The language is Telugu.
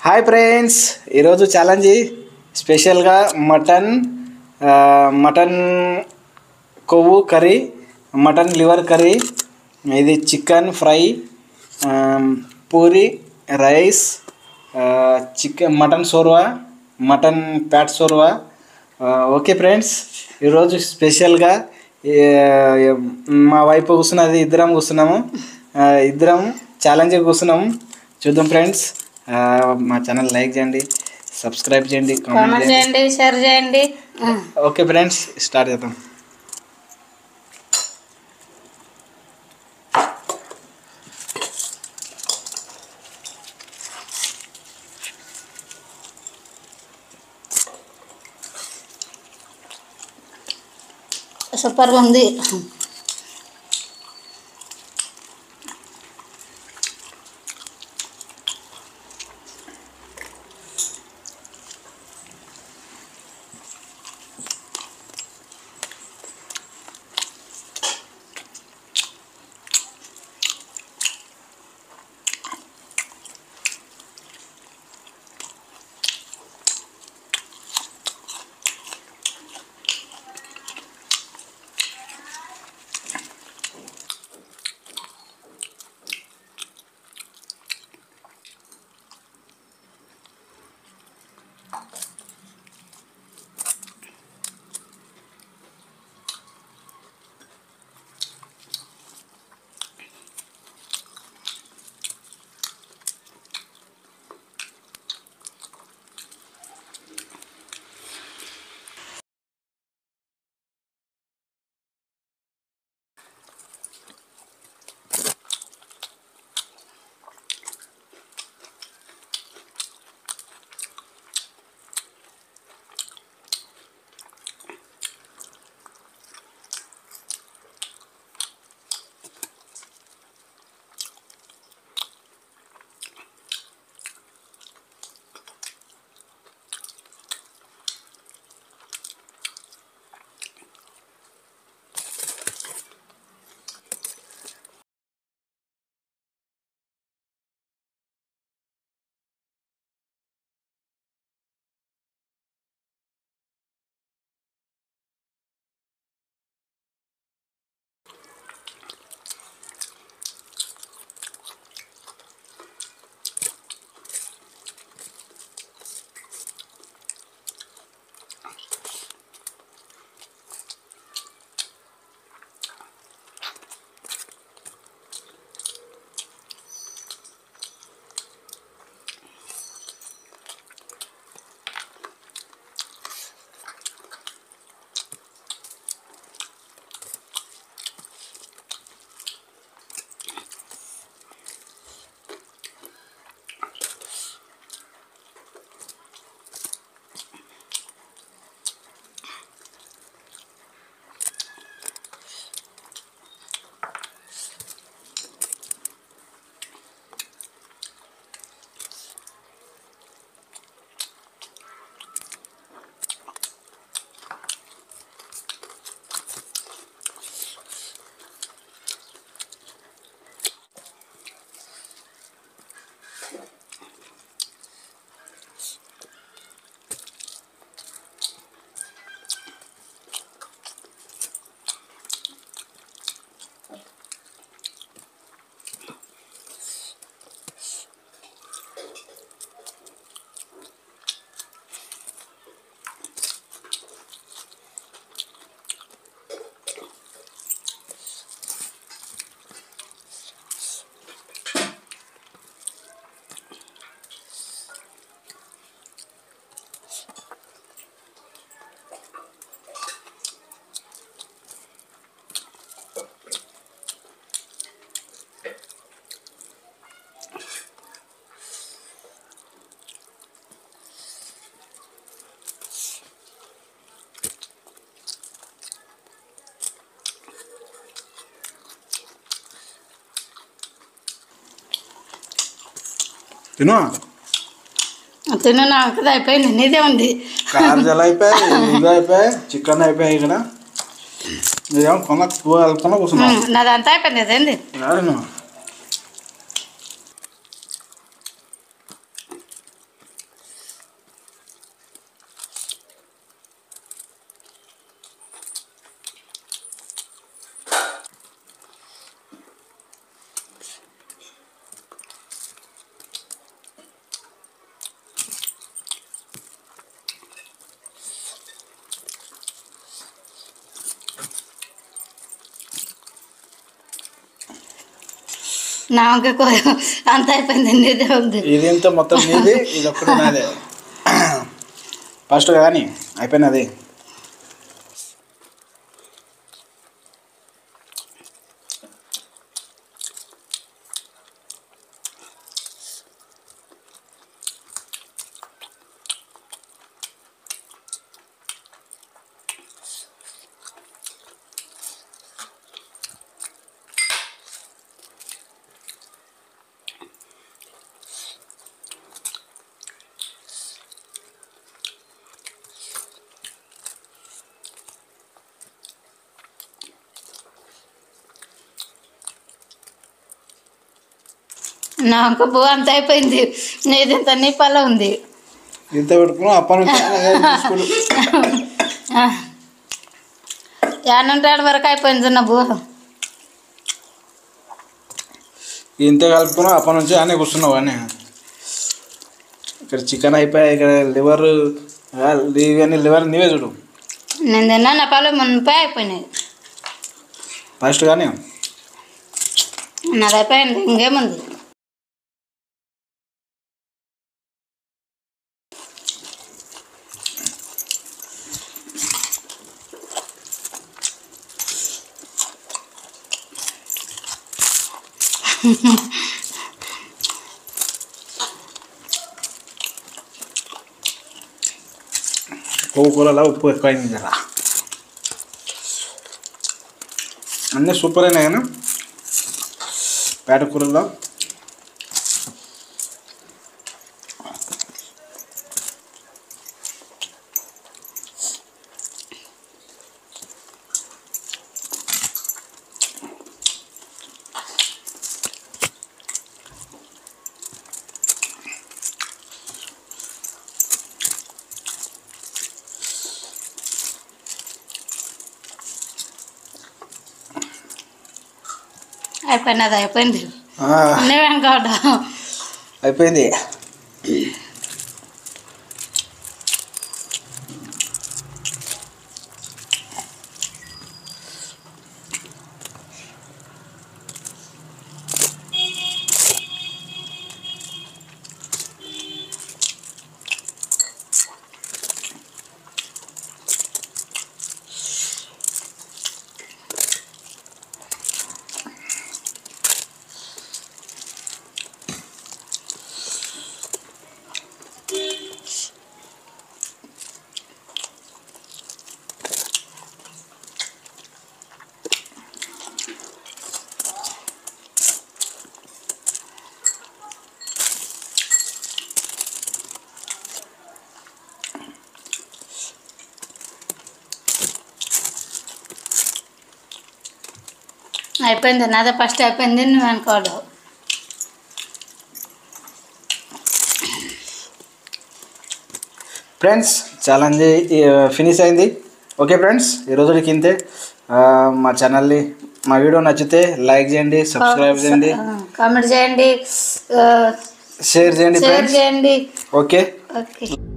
హాయ్ ఫ్రెండ్స్ ఈరోజు ఛాలెంజ్ స్పెషల్గా మటన్ ఆ, మటన్ కొవ్వు కర్రీ మటన్ లివర్ కర్రీ ఇది చికెన్ ఫ్రై ఆ, పూరి రైస్ ఆ, చికెన్ మటన్ సోర్వా మటన్ ప్యాట్ సోర్వా ఆ, ఓకే ఫ్రెండ్స్ ఈరోజు స్పెషల్గా ఏ- మా వైపు కూర్చున్నది ఇద్దరం కూర్చున్నాము ఆ, ఇద్దరం ఛాలెంజ్ కూర్చున్నాము చూద్దాం ఫ్రెండ్స్ ఆ, మా ఛానల్ లైక్ చేయండి సబ్స్క్రైబ్ చేయండి కామెంట్ కామెంట్ చేయండి చేయండి షేర్ చేయండి ఆ, ఓకే ఫ్రెండ్స్ స్టార్ట్ చేద్దాం సూపర్గా ఉంది తిను తిను నాకు అయిపోయింది నీదే ఉంది కార్జలు అయిపోయాయి ఇవి అయిపోయాయి చికెన్ అయిపోయాయి ఇక్కడ ఇదేమో కొన కొన కూర్చున్నావు ఉమ్, నాదంతా అయిపోయింది అదేంది రాను నాకు అంత అయిపోయింది నీదే ఉంది ఇది ఇంత మొత్తం నీది ఇది ఒక్కటి నాదే ఫస్ట్ కానీ అయిపోయినది నాకు బో అంత అయిపోయింది నీది ఇంత నీ పల్ల ఉంది ఇంత పెట్టుకున్నాం అప్పటి నుంచి అదే తీసుకుడు. యానంటాడు వరకు అయిపోయింది నా బో ఇంత కలుపుకున్నాం అప్పటి నుంచి అన్నీ కూర్చున్నావు అని ఇక్కడ చికెన్ అయిపోయాయి ఇక్కడ లివర్ ఇవన్నీ లివర్ నీవే చూడు నేను తిన్నా నా పళ్ళు మునిపై అయిపోయినాయి ఫస్ట్ కానీ నాది అయిపోయింది ఇంకేముంది కొవ్వు కూరలో ఉప్పు ఎక్కువైంది కదా అన్నీ సూపర్ అయినాయి కానీ పేట కూరలో అయిపోయినది అయిపోయింది ఆ, నువ్వేం కావడా అయిపోయింది అయిపోయింది నాదే ఫస్ట్ అయిపోయింది నువ్వు అనుకోవడం ఫ్రెండ్స్ ఛాలెంజ్ ఫినిష్ అయింది ఓకే ఫ్రెండ్స్ ఈ రోజుకి ఇంతే ఆ, మా ఛానల్ని మా వీడియో నచ్చితే లైక్ చేయండి సబ్స్క్రైబ్ చేయండి కామెంట్ చేయండి షేర్ చేయండి షేర్ ఫ్రెండ్స్ చేయండి ఓకే ఓకే